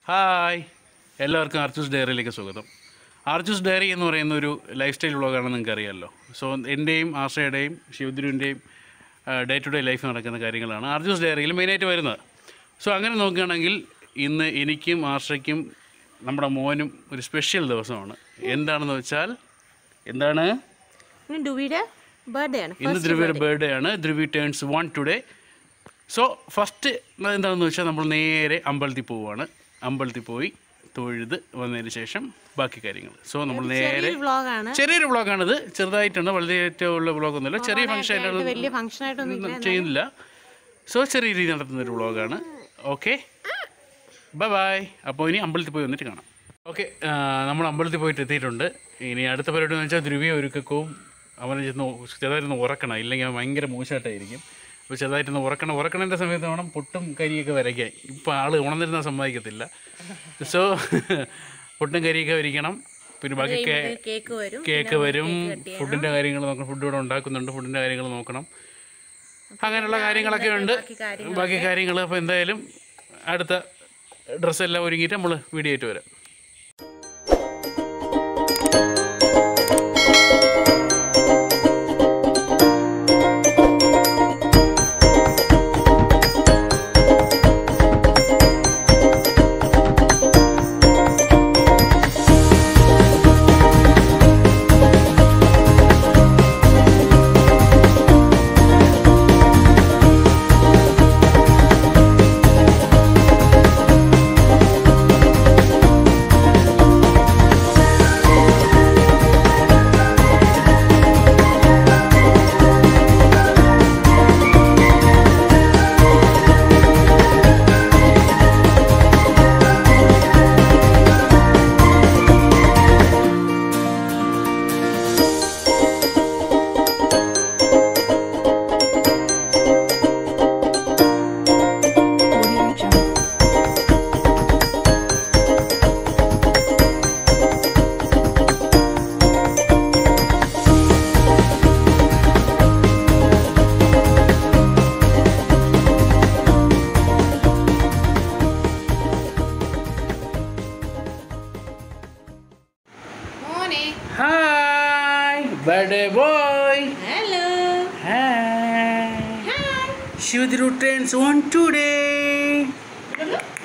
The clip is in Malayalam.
ഹായ് എല്ലാവർക്കും ആർച്ചൂസ് ഡയറിയിലേക്ക് സ്വാഗതം ആർച്ചൂസ് ഡയറി എന്ന് പറയുന്ന ഒരു ലൈഫ് സ്റ്റൈൽ വ്ളോഗാണെന്ന് നിങ്ങൾക്ക് അറിയാമല്ലോ സോ എൻ്റെയും ആശ്രയുടെയും ശിവദ്രുവിൻ്റെയും ഡേ ടു ഡേ ലൈഫ് നടക്കുന്ന കാര്യങ്ങളാണ് ആർച്ചൂസ് ഡയറിയിൽ മെയിനായിട്ട് വരുന്നത് സോ അങ്ങനെ നോക്കുകയാണെങ്കിൽ ഇന്ന് എനിക്കും ആശ്രയ്ക്കും നമ്മുടെ മോനും ഒരു സ്പെഷ്യൽ ദിവസമാണ് എന്താണെന്ന് വെച്ചാൽ എന്താണ് ഇന്ന് ഡുവിയുടെ ബർത്ത്ഡേ ആണ് ഇന്ന് ധ്രുവിയുടെ ബർത്ത്ഡേ ആണ് Dhruvi turns one today so first എന്താണെന്ന് വെച്ചാൽ നമ്മൾ നേരെ അമ്പലത്തിൽ പോവുകയാണ് അമ്പലത്തിൽ പോയി തൊഴുത് വന്നതിന് ശേഷം ബാക്കി കാര്യങ്ങൾ സോ നമ്മൾ നേരെ ചെറിയൊരു വ്ളോഗാണ് ചെറിയൊരു വ്ളോഗാണിത് ചെറുതായിട്ടാണ് വളരെ ഏറ്റവും ഉള്ള വ്ളോഗൊന്നുമില്ല ചെറിയ ഫംഗ്ഷൻ ആയിട്ടുള്ള വലിയ ഫംഗ്ഷൻ ആയിട്ടൊന്നും ഇല്ല ചെയ്യുന്നില്ല സോ ചെറിയ രീതിയിൽ നടത്തുന്ന ഒരു വ്ളോഗാണ് ഓക്കെ ബൈ ബൈ അപ്പോൾ ഇനി അമ്പലത്തിൽ പോയി വന്നിട്ട് കാണാം ഓക്കെ നമ്മൾ അമ്പലത്തിൽ പോയിട്ട് എത്തിയിട്ടുണ്ട് ഇനി അടുത്ത പരിപാടി എന്ന് വെച്ചാൽ ധ്രുവിയെ ഒരുക്കവും അവനെ ചെന്ന് ചെറുതായിട്ടൊന്ന് ഉറക്കണം ഇല്ലെങ്കിൽ അവൻ ഭയങ്കര മോശമായിട്ടായിരിക്കും അപ്പോൾ ചെറുതായിട്ടൊന്ന് ഉറക്കണം ഉറക്കണതിൻ്റെ സമയത്ത് വേണം പൊട്ടും കരിയൊക്കെ വരയ്ക്കാൻ ഇപ്പോൾ ആൾ ഉണർന്നിരുന്ന സമ്മതിക്കത്തില്ല സോ പൊട്ടും കരിയൊക്കെ വരിക്കണം പിന്നെ ബാക്കി കേ- കേക്ക് വരും കേക്ക് വരും ഫുഡിൻ്റെ കാര്യങ്ങൾ നോക്കണം ഫുഡ് ഇവിടെ ഉണ്ടാക്കുന്നുണ്ട് ഫുഡിൻ്റെ കാര്യങ്ങൾ നോക്കണം അങ്ങനെയുള്ള കാര്യങ്ങളൊക്കെ ഉണ്ട് ബാക്കി കാര്യങ്ങൾ അപ്പോൾ എന്തായാലും അടുത്ത ഡ്രസ്സെല്ലാം ഒരുങ്ങിയിട്ട് നമ്മൾ വീഡിയോ ആയിട്ട് വരാം മോനെ hi birthday boy hello hi Shivathi returns on today